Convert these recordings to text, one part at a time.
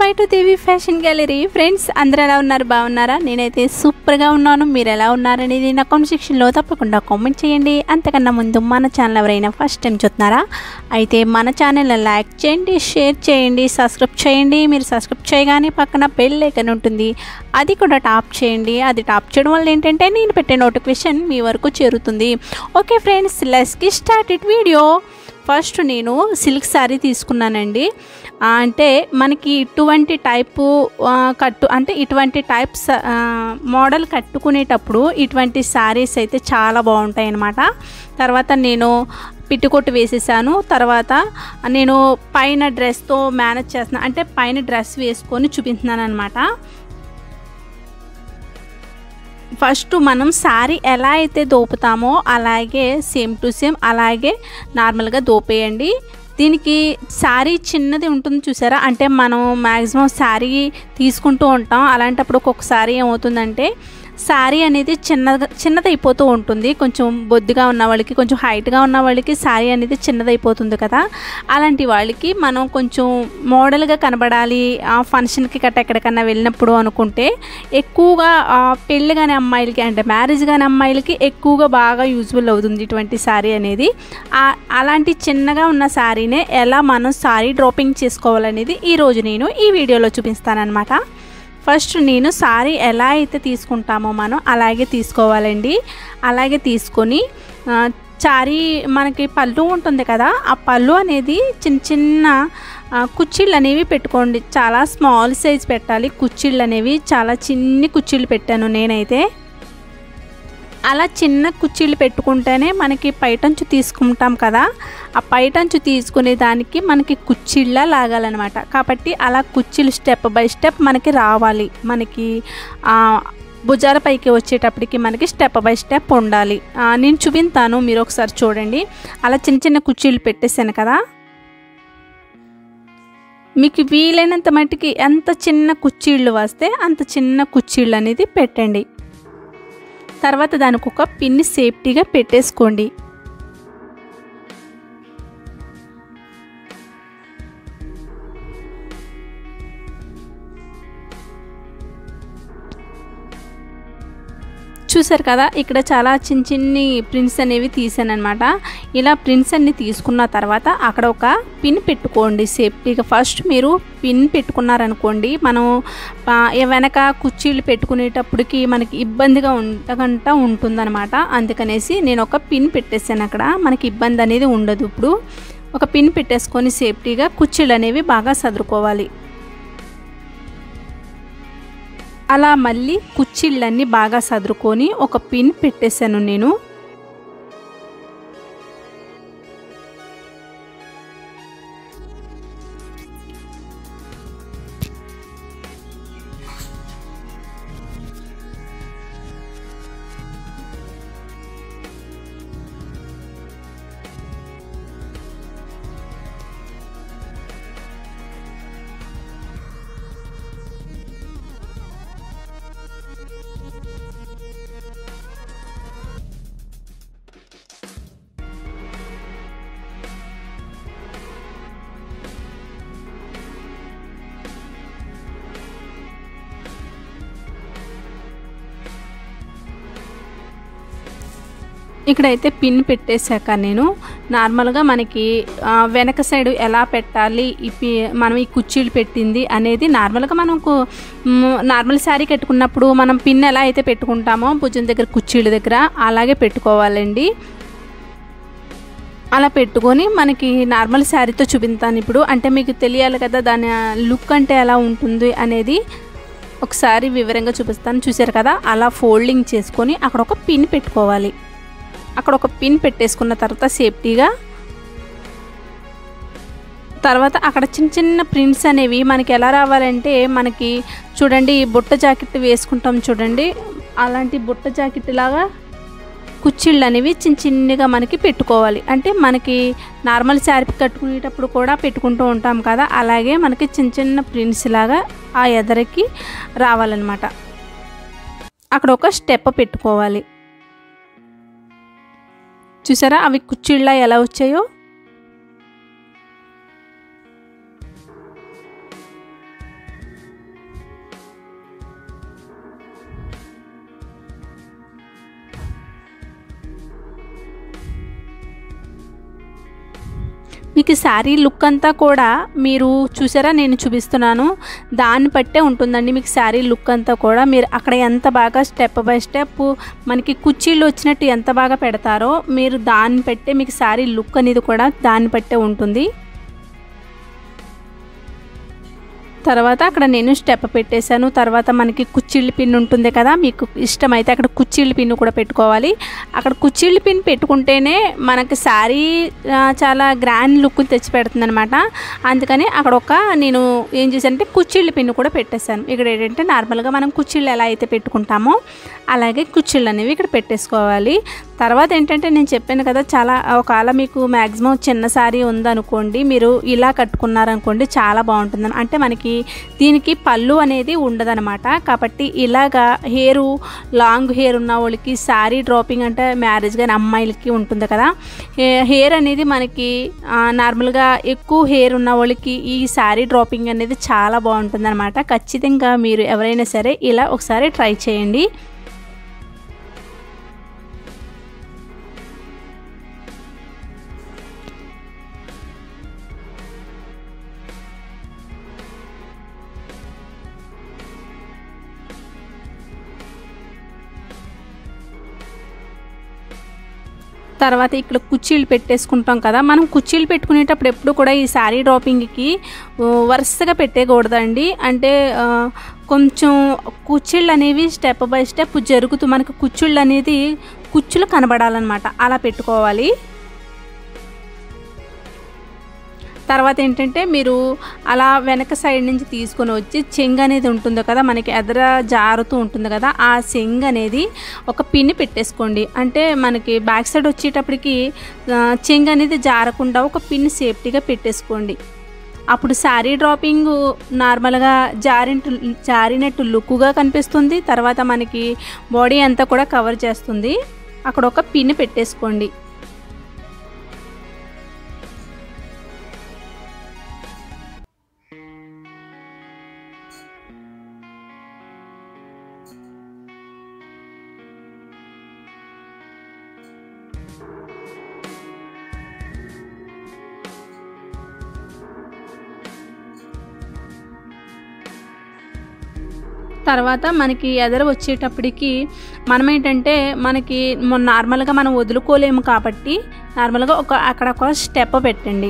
by to Devi fashion gallery friends అందరు ఎలా ఉన్నారు బాగున్నారా నేనైతే సూపర్గా ఉన్నాను మీరు ఎలా ఉన్నారనేది నా కామెంట్ సెక్షన్లో తప్పకుండా కామెంట్ చేయండి అంతకన్నా ముందు మన ఛానల్ ఎవరైనా ఫస్ట్ టైం చూస్తున్నారా అయితే మన ఛానల్ లైక్ చేయండి షేర్ చేయండి సబ్స్క్రైబ్ చేయండి మీరు సబ్స్క్రైబ్ చేయగానే పక్కన బెల్ ఐకన్ ఉంటుంది అది కూడా టాప్ చేయండి అది టాప్ చేయడం వల్ల ఏంటంటే నేను పెట్టే నోటిఫికేషన్ మీ వరకు చేరుతుంది okay friends let's get start it video first నేను సిల్క్ శారీ తీసుకున్నానండి ఆ, అంటే మనకి ఇటువంటి టైపు ఆ, కట్టు అంటే ఇటువంటి టైప్స్ మోడల్ కట్టుకునేటప్పుడు ఇటువంటి శారీస్ అయితే చాలా బాగుంటాయి అన్నమాట తర్వాత నేను పిట్టుకొట్టు వేసేసాను తర్వాత నేను పైన డ్రెస్తో మేనేజ్ చేస్తున్నాను అంటే పైన డ్రెస్ వేసుకొని చూపిస్తున్నాను అనమాట ఫస్ట్ మనం శారీ ఎలా అయితే దోపుతామో అలాగే సేమ్ టు సేమ్ అలాగే నార్మల్గా దోపేయండి దీనికి శారీ చిన్నది ఉంటుంది చూసారా అంటే మనం మ్యాక్సిమం శారీ తీసుకుంటూ ఉంటాం అలాంటప్పుడు ఒక్కొక్కసారి ఏమవుతుందంటే శారీ అనేది చిన్నగా చిన్నదైపోతూ ఉంటుంది కొంచెం బొద్దుగా ఉన్న వాళ్ళకి కొంచెం హైట్గా ఉన్న వాళ్ళకి శారీ అనేది చిన్నదైపోతుంది కదా అలాంటి వాళ్ళకి మనం కొంచెం మోడల్గా కనబడాలి ఆ ఫంక్షన్కి గట్ట ఎక్కడికన్నా వెళ్ళినప్పుడు అనుకుంటే ఎక్కువగా ఆ, పెళ్ళి కాని అమ్మాయిలకి అంటే మ్యారేజ్ కాని అమ్మాయిలకి ఎక్కువగా బాగా యూజ్ఫుల్ అవుతుంది ఇటువంటి శారీ అనేది ఆ- అలాంటి చిన్నగా ఉన్న శారీనే ఎలా మనం శారీ డ్రాపింగ్ చేసుకోవాలనేది ఈరోజు నేను ఈ వీడియోలో చూపిస్తానన్నమాట ఫస్ట్ నేను సారీ ఎలా అయితే తీసుకుంటామో మనం అలాగే తీసుకోవాలండి అలాగే తీసుకొని ఆ, చారీ మనకి పళ్ళు ఉంటుంది కదా ఆ పళ్ళు అనేది చిన్న చిన్న ఆ, కుచ్చిళ్ళు అనేవి పెట్టుకోండి చాలా స్మాల్ సైజ్ పెట్టాలి కుచ్చిళ్ళు అనేవి చాలా చిన్ని కుచ్చిళ్ళు పెట్టాను నేనైతే అలా చిన్న కుర్చీలు పెట్టుకుంటేనే మనకి పైటంచు తీసుకుంటాం కదా ఆ పైటంచు తీసుకునే దానికి మనకి కుర్చీళ్ళ లాగాలన్నమాట కాబట్టి అలా కుర్చీలు స్టెప్ బై స్టెప్ మనకి రావాలి మనకి ఆ, భుజాల పైకి వచ్చేటప్పటికి మనకి స్టెప్ బై స్టెప్ ఉండాలి ఆ, నేను చూపిస్తాను మీరు ఒకసారి చూడండి అలా చిన్న చిన్న కుర్చీలు పెట్టేశాను కదా మీకు వీలైనంత మట్టుకి ఎంత చిన్న కుర్చీళ్ళు వస్తే అంత చిన్న కుర్చీళ్ళు అనేది పెట్టండి తర్వాత దానికి ఒక పిన్ని సేఫ్టీగా పెట్టేసుకోండి చూసారు కదా ఇక్కడ చాలా చిన్న చిన్ని ప్రింట్స్ అనేవి తీసాను అనమాట ఇలా ప్రింట్స్ అన్ని తీసుకున్న తర్వాత అక్కడ ఒక పిన్ పెట్టుకోండి సేఫ్టీగా ఫస్ట్ మీరు పిన్ పెట్టుకున్నారనుకోండి మనం ఆ, వెనక కుర్చీలు పెట్టుకునేటప్పటికి మనకి ఇబ్బందిగా ఉండకుండా ఉంటుందన్నమాట అందుకనేసి నేను ఒక పిన్ పెట్టేసాను అక్కడ మనకి ఇబ్బంది అనేది ఉండదు ఇప్పుడు ఒక పిన్ పెట్టేసుకొని సేఫ్టీగా కుర్చీలు అనేవి బాగా సదురుకోవాలి అలా మళ్ళీ కుచ్చిళ్ళన్నీ బాగా సదురుకొని ఒక పిన్ పెట్టేశాను నేను ఇక్కడైతే పిన్ పెట్టేశాక నేను నార్మల్గా మనకి ఆ, వెనక సైడ్ ఎలా పెట్టాలి ఈ పి మనం ఈ కుర్చీలు పెట్టింది అనేది నార్మల్గా మనకు మ్, నార్మల్ శారీ కట్టుకున్నప్పుడు మనం పిన్ ఎలా అయితే పెట్టుకుంటామో భుజం దగ్గర కుర్చీల దగ్గర అలాగే పెట్టుకోవాలండి అలా పెట్టుకొని మనకి నార్మల్ శారీతో చూపిస్తాను ఇప్పుడు అంటే మీకు తెలియాలి కదా దాని లుక్ అంటే ఎలా ఉంటుంది అనేది ఒకసారి వివరంగా చూపిస్తాను చూసారు కదా అలా ఫోల్డింగ్ చేసుకొని అక్కడ ఒక పిన్ పెట్టుకోవాలి అక్కడ ఒక పిన్ పెట్టేసుకున్న తర్వాత సేఫ్టీగా తర్వాత అక్కడ చిన్న చిన్న ప్రింట్స్ అనేవి మనకి ఎలా రావాలంటే మనకి చూడండి బుట్ట జాకెట్ వేసుకుంటాం చూడండి అలాంటి బుట్ట జాకెట్ లాగా కుచ్చిళ్ళు అనేవి చిన్న చిన్నగా మనకి పెట్టుకోవాలి అంటే మనకి నార్మల్ శారీ కట్టుకునేటప్పుడు కూడా పెట్టుకుంటూ ఉంటాం కదా అలాగే మనకి చిన్న చిన్న ప్రింట్స్ లాగా ఆ ఎదరికి రావాలన్నమాట అక్కడ ఒక స్టెప్ పెట్టుకోవాలి చూసారా అవి కుచ్చిళ్ళ ఎలా వచ్చాయో దీనికి శారీ లుక్ అంతా కూడా మీరు చూసారా నేను చూపిస్తున్నాను దాన్ని బట్టే ఉంటుందండి మీకు శారీ లుక్ అంతా కూడా మీరు అక్కడ ఎంత బాగా స్టెప్ బై స్టెప్ మనకి కుర్చీలు వచ్చినట్టు ఎంత బాగా పెడతారో మీరు దాన్ని బట్టే మీకు శారీ లుక్ అనేది కూడా దాన్ని బట్టే ఉంటుంది తర్వాత అక్కడ నేను స్టెప్ పెట్టేశాను తర్వాత మనకి కుచ్చిళ్ళ పిన్ ఉంటుంది కదా మీకు ఇష్టమైతే అక్కడ కుచ్చిళ్ళ పిన్ కూడా పెట్టుకోవాలి అక్కడ కుచ్చిళ్ళ పిన్ పెట్టుకుంటేనే మనకి శారీ ఆ, చాలా గ్రాండ్ లుక్ తెచ్చి పెడుతుంది అనమాట అందుకని అక్కడ ఒక నేను ఏం చేశానంటే కుచ్చిళ్ళ పిన్ కూడా పెట్టేశాను ఇక్కడ ఏంటంటే నార్మల్గా మనం కుచ్చిళ్ళు ఎలా అయితే పెట్టుకుంటామో అలాగే కుచ్చిళ్ళు అనేవి ఇక్కడ పెట్టేసుకోవాలి తర్వాత ఏంటంటే నేను చెప్పాను కదా చాలా ఒకవేళ మీకు మ్యాక్సిమం చిన్న శారీ ఉందనుకోండి మీరు ఇలా కట్టుకున్నారనుకోండి చాలా బాగుంటుంది అంటే మనకి దీనికి పళ్ళు అనేది ఉండదనమాట కాబట్టి ఇలాగా హెయిర్ లాంగ్ హెయిర్ ఉన్న వాళ్ళకి శారీ డ్రాపింగ్ అంటే మ్యారేజ్ కానీ అమ్మాయిలకి ఉంటుంది కదా హెయిర్ అనేది మనకి ఆ, నార్మల్గా ఎక్కువ హెయిర్ ఉన్న వాళ్ళకి ఈ శారీ డ్రాపింగ్ అనేది చాలా బాగుంటుంది అనమాట ఖచ్చితంగా మీరు ఎవరైనా సరే ఇలా ఒకసారి ట్రై చేయండి తర్వాత ఇక్కడ కుర్చీలు పెట్టేసుకుంటాం కదా మనం కుర్చీలు పెట్టుకునేటప్పుడు ఎప్పుడు కూడా ఈ శారీ డ్రాపింగ్కి ఆ, వరుసగా పెట్టేయకూడదండి అంటే ఆ, కొంచెం కుర్చీళ్ళు అనేవి స్టెప్ బై స్టెప్ జరుగుతూ మనకు కుర్చీళ్ళు అనేది కుచ్చులు కనబడాలన్నమాట అలా పెట్టుకోవాలి తర్వాత ఏంటంటే మీరు అలా వెనక సైడ్ నుంచి తీసుకొని వచ్చి చెంగు అనేది ఉంటుంది కదా మనకి ఎదర జారుతూ ఉంటుంది కదా ఆ చెంగు అనేది ఒక పిన్ని పెట్టేసుకోండి అంటే మనకి బ్యాక్ సైడ్ వచ్చేటప్పటికి ఆ, చెంగు అనేది జారకుండా ఒక పిన్ సేఫ్టీగా పెట్టేసుకోండి అప్పుడు శారీ డ్రాపింగ్ నార్మల్గా జారినట్టు జారినట్టు లుక్గా కనిపిస్తుంది తర్వాత మనకి బాడీ అంతా కూడా కవర్ చేస్తుంది అక్కడ ఒక పిన్ పెట్టేసుకోండి తర్వాత మనకి ఎదర వచ్చేటప్పటికి మనం ఏంటంటే మనకి మొ- నార్మల్గా మనం వదులుకోలేము కాబట్టి నార్మల్గా ఒక అక్కడ ఒక స్టెప్ పెట్టండి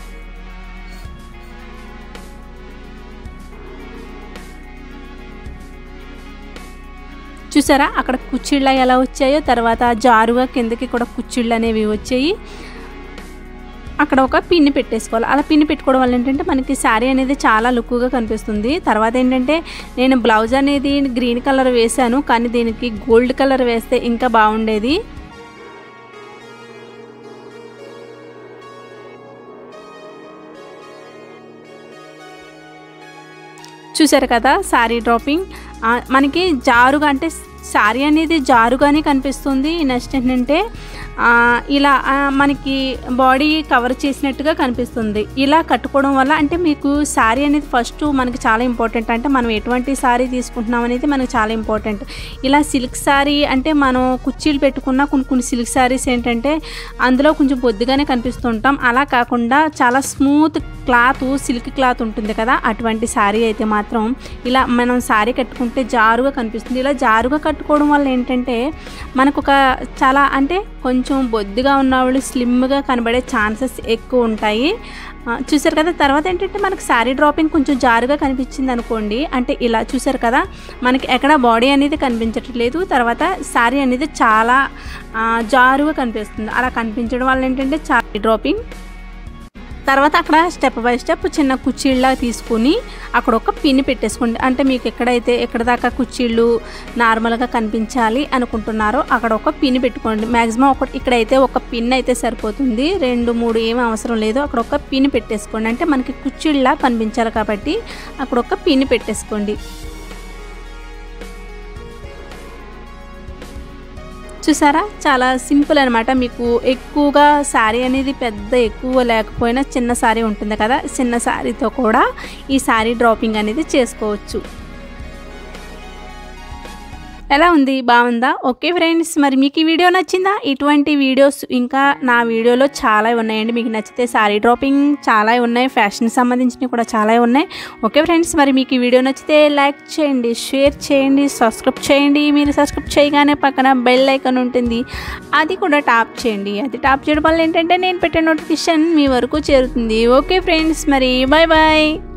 చూసారా అక్కడ కుచ్చిళ్ళ ఎలా వచ్చాయో తర్వాత జారుగా కిందకి కూడా కుచ్చిళ్ళు అనేవి వచ్చాయి అక్కడ ఒక పిన్ని పెట్టేసుకోవాలి అలా పిన్ని పెట్టుకోవడం వల్ల ఏంటంటే మనకి శారీ అనేది చాలా లుక్గా కనిపిస్తుంది తర్వాత ఏంటంటే నేను బ్లౌజ్ అనేది గ్రీన్ కలర్ వేశాను కానీ దీనికి గోల్డ్ కలర్ వేస్తే ఇంకా బాగుండేది చూసారు కదా శారీ డ్రాపింగ్ ఆ, మనకి జారుగా అంటే శారీ అనేది జారుగానే కనిపిస్తుంది నెక్స్ట్ ఏంటంటే ఆ, ఇలా ఆ, మనకి బాడీ కవర్ చేసినట్టుగా కనిపిస్తుంది ఇలా కట్టుకోవడం వల్ల అంటే మీకు శారీ అనేది ఫస్ట్ మనకి చాలా ఇంపార్టెంట్ అంటే మనం ఎటువంటి శారీ తీసుకుంటున్నాం అనేది మనకి చాలా ఇంపార్టెంట్ ఇలా సిల్క్ శారీ అంటే మనం కుర్చీలు పెట్టుకున్న కొన్ని కొన్ని సిల్క్ శారీస్ ఏంటంటే అందులో కొంచెం బొద్దుగానే కనిపిస్తుంటాం అలా కాకుండా చాలా స్మూత్ క్లాత్ సిల్క్ క్లాత్ ఉంటుంది కదా అటువంటి శారీ అయితే మాత్రం ఇలా మనం శారీ కట్టుకుంటే జారుగా కనిపిస్తుంది ఇలా జారుగా కట్టుకోవడం వల్ల ఏంటంటే మనకు ఒక చాలా అంటే కొంచెం బొద్దుగా ఉన్న వాళ్ళు స్లిమ్గా కనబడే ఛాన్సెస్ ఎక్కువ ఉంటాయి ఆ, చూసారు కదా తర్వాత ఏంటంటే మనకి శారీ డ్రాపింగ్ కొంచెం జారుగా కనిపించింది అనుకోండి అంటే ఇలా చూసారు కదా మనకి ఎక్కడ బాడీ అనేది కనిపించట్లేదు తర్వాత శారీ అనేది చాలా ఆ, జారుగా కనిపిస్తుంది అలా కనిపించడం వల్ల ఏంటంటే శారీ డ్రాపింగ్ తర్వాత అక్కడ స్టెప్ బై స్టెప్ చిన్న కుర్చీళ్ళ తీసుకుని అక్కడ ఒక పిన్ పెట్టేసుకోండి అంటే మీకు ఎక్కడైతే ఎక్కడ దాకా కుర్చీళ్ళు నార్మల్గా కనిపించాలి అనుకుంటున్నారో అక్కడ ఒక పిన్ పెట్టుకోండి మ్యాక్సిమం ఒక ఇక్కడైతే ఒక పిన్ అయితే సరిపోతుంది రెండు మూడు ఏమీ అవసరం లేదు అక్కడ ఒక పిన్ పెట్టేసుకోండి అంటే మనకి కుర్చీళ్ళ కనిపించాలి కాబట్టి అక్కడ ఒక పిన్ పెట్టేసుకోండి చూసారా చాలా సింపుల్ అనమాట మీకు ఎక్కువగా శారీ అనేది పెద్ద ఎక్కువ లేకపోయినా చిన్న శారీ ఉంటుంది కదా చిన్న శారీతో కూడా ఈ శారీ డ్రాపింగ్ అనేది చేసుకోవచ్చు ఎలా ఉంది బాగుందా ఓకే ఫ్రెండ్స్ మరి మీకు ఈ వీడియో నచ్చిందా ఇటువంటి వీడియోస్ ఇంకా నా వీడియోలో చాలా ఉన్నాయండి మీకు నచ్చితే శారీ డ్రాపింగ్ చాలా ఉన్నాయి ఫ్యాషన్ సంబంధించినవి కూడా చాలా ఉన్నాయి ఓకే ఫ్రెండ్స్ మరి మీకు ఈ వీడియో నచ్చితే లైక్ చేయండి షేర్ చేయండి సబ్స్క్రైబ్ చేయండి మీరు సబ్స్క్రైబ్ చేయగానే పక్కన బెల్ ఐకాన్ ఉంటుంది అది కూడా టాప్ చేయండి అది టాప్ చేయడం వల్ల ఏంటంటే నేను పెట్టే నోటిఫికేషన్ మీ వరకు చేరుతుంది ఓకే ఫ్రెండ్స్ మరి బాయ్ బాయ్